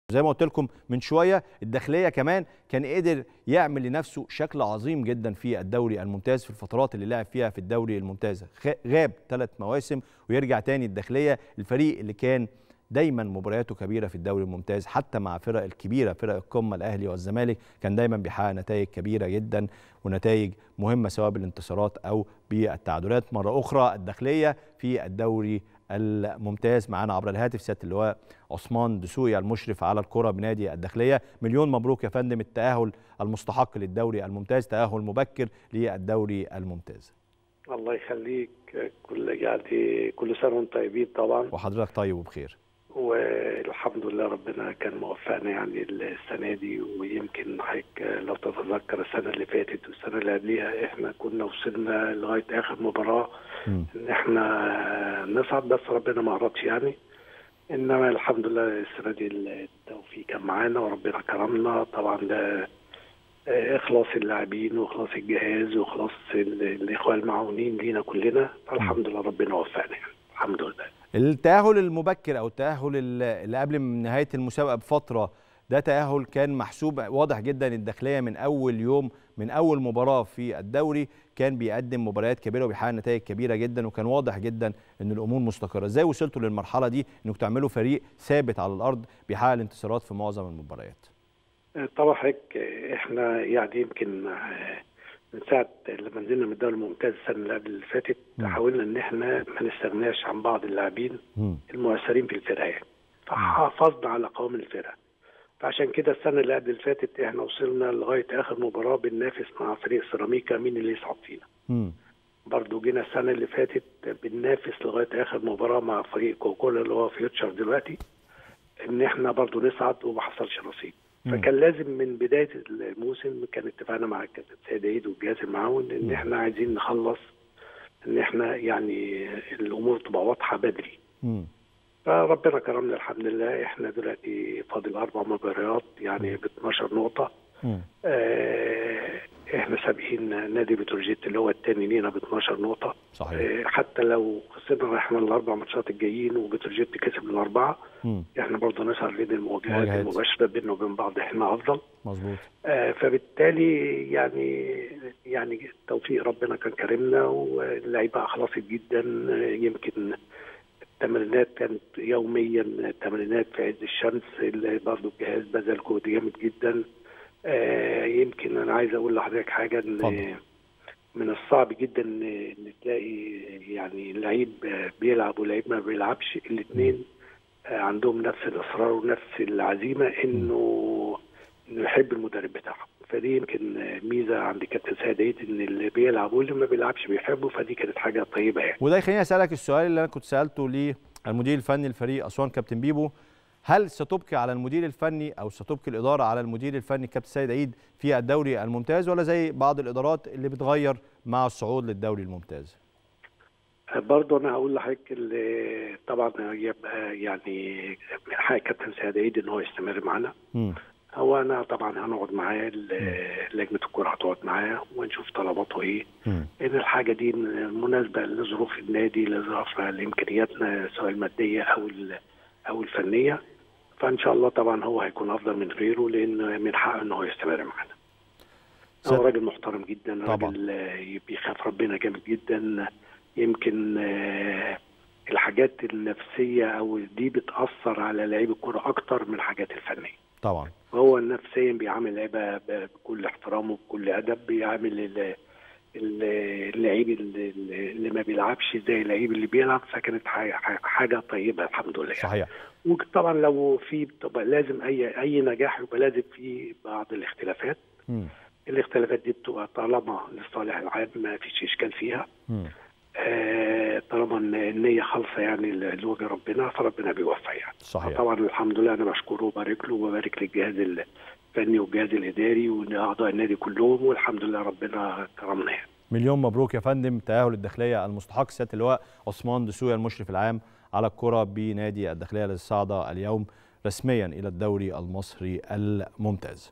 زي ما قلت لكم من شويه الداخليه كمان كان قدر يعمل لنفسه شكل عظيم جدا في الدوري الممتاز في الفترات اللي لعب فيها في الدوري الممتاز غاب ثلاث مواسم ويرجع تاني الداخليه الفريق اللي كان دايما مبارياته كبيره في الدوري الممتاز حتى مع فرق الكبيره فرق القمه الاهلي والزمالك كان دايما بيحقق نتائج كبيره جدا ونتائج مهمه سواء بالانتصارات او بالتعادلات مره اخرى الداخليه في الدوري الممتاز معانا عبر الهاتف سياده اللواء عثمان دسوقي المشرف على الكره بنادي الداخليه مليون مبروك يا فندم التاهل المستحق للدوري الممتاز تاهل مبكر للدوري الممتاز الله يخليك كل يعني كل سنه وانتم طيبين طبعا وحضرتك طيب وبخير والحمد لله ربنا كان موفقنا يعني السنه دي ويمكن حضرتك لو تتذكر السنه اللي فاتت والسنه اللي قبليها احنا كنا وصلنا لغايه اخر مباراه م. ان احنا نصعد بس ربنا ما عرضش يعني انما الحمد لله السنه دي التوفيق كان معانا وربنا كرمنا طبعا ده اخلاص اللاعبين واخلاص الجهاز واخلاص الاخوه المعاونين لينا كلنا فالحمد لله ربنا وفقنا يعني الحمد لله التأهل المبكر أو التأهل اللي قبل من نهاية المسابقة بفترة ده تأهل كان محسوب واضح جدا الداخلية من أول يوم من أول مباراة في الدوري كان بيقدم مباريات كبيرة وبيحقق نتائج كبيرة جدا وكان واضح جدا إن الأمور مستقرة، إزاي وصلتوا للمرحلة دي إنكم تعملوا فريق ثابت على الأرض بيحقق الانتصارات في معظم المباريات؟ طبعا حضرتك احنا يعني يمكن من ساعه لما نزلنا من الدوري الممتاز السنه اللي قبل اللي فاتت حاولنا ان احنا ما نستغناش عن بعض اللاعبين المؤثرين في الفرقه يعني فحافظنا على قوام الفرقه فعشان كده السنه اللي قبل اللي فاتت احنا وصلنا لغايه اخر مباراه بننافس مع فريق سيراميكا مين اللي يصعد فينا برضه جينا السنه اللي فاتت بننافس لغايه اخر مباراه مع فريق كوكولا اللي هو فيوتشر دلوقتي ان احنا برضه نصعد وما حصلش نصيب فكان لازم من بدايه الموسم كان اتفقنا مع الكابتن سيد عيد والجهاز المعاون ان احنا عايزين نخلص ان احنا يعني الامور تبقى واضحه بدري. م. فربنا كرمنا الحمد لله احنا دلوقتي فاضل اربع مباريات يعني ب 12 نقطه. آه احنا سابقين نادي بتروجيت اللي هو الثاني لينا ب 12 نقطه. صحيح. آه حتى لو خسرنا احنا الاربع ماتشات الجايين وبتروجيت كسب الاربعه م. احنا برضه نسهر بين المواجهات المباشره بيننا وبين بعض احنا افضل. مظبوط. آه فبالتالي يعني يعني توفيق ربنا كان كرمنا واللعيبه اخلصت جدا يمكن التمرينات كانت يوميا تمرينات في عز الشمس اللي برضه الجهاز بذل جهد جامد جدا آه يمكن انا عايز اقول لحضرتك حاجه ان فضل. من الصعب جدا ان تلاقي يعني لعيب بيلعب ولعيب ما بيلعبش الاثنين عندهم نفس الاصرار ونفس العزيمه انه انه يحب المدرب بتاعهم فدي يمكن ميزه عند كابتن سيد عيد ان اللي بيلعب واللي ما بيلعبش بيحبه فدي كانت حاجه طيبه يعني وده يخليني اسالك السؤال اللي انا كنت سالته للمدير الفني لفريق اسوان كابتن بيبو هل ستبقي على المدير الفني او ستبقي الاداره على المدير الفني كابتن سيد عيد في الدوري الممتاز ولا زي بعض الادارات اللي بتغير مع الصعود للدوري الممتاز؟ برضه انا هقول لحضرتك اللي طبعا يبقى يعني من حق كابتن سيد عيد ان هو يستمر معانا هو انا طبعا هنقعد معاه لجنه الكوره هتقعد معاه ونشوف طلباته ايه ان الحاجه دي مناسبه لظروف النادي لظروف لامكانياتنا سواء الماديه او او الفنيه فان شاء الله طبعا هو هيكون افضل من غيره لان من حقه ان هو يستمر معانا هو راجل محترم جدا راجل بيخاف ربنا جامد جدا يمكن الحاجات النفسيه او دي بتاثر على لعيب الكوره اكتر من الحاجات الفنيه طبعا هو نفسيا بيعامل لعيبه بكل احترام وبكل ادب بيعامل اللعيب اللي ما بيلعبش زي اللعيب اللي بيلعب فكانت حاجه طيبه الحمد لله صحيح وطبعا لو في طبعا لازم اي اي نجاح يبقى لازم في بعض الاختلافات م. الاختلافات دي بتبقى طالما للصالح العام ما فيش اشكال فيها م. آه طالما النية خالصة يعني لوجه ربنا فربنا بيوفق يعني صحيح طبعا الحمد لله أنا بشكره وبارك له وبارك للجهاز الفني والجهاز الإداري وأعضاء النادي كلهم والحمد لله ربنا كرمنا يعني. مليون مبروك يا فندم تأهل الداخلية المستحق سيادة اللواء عثمان دسوقي المشرف العام على الكرة بنادي الداخلية للصعدة اليوم رسميا إلى الدوري المصري الممتاز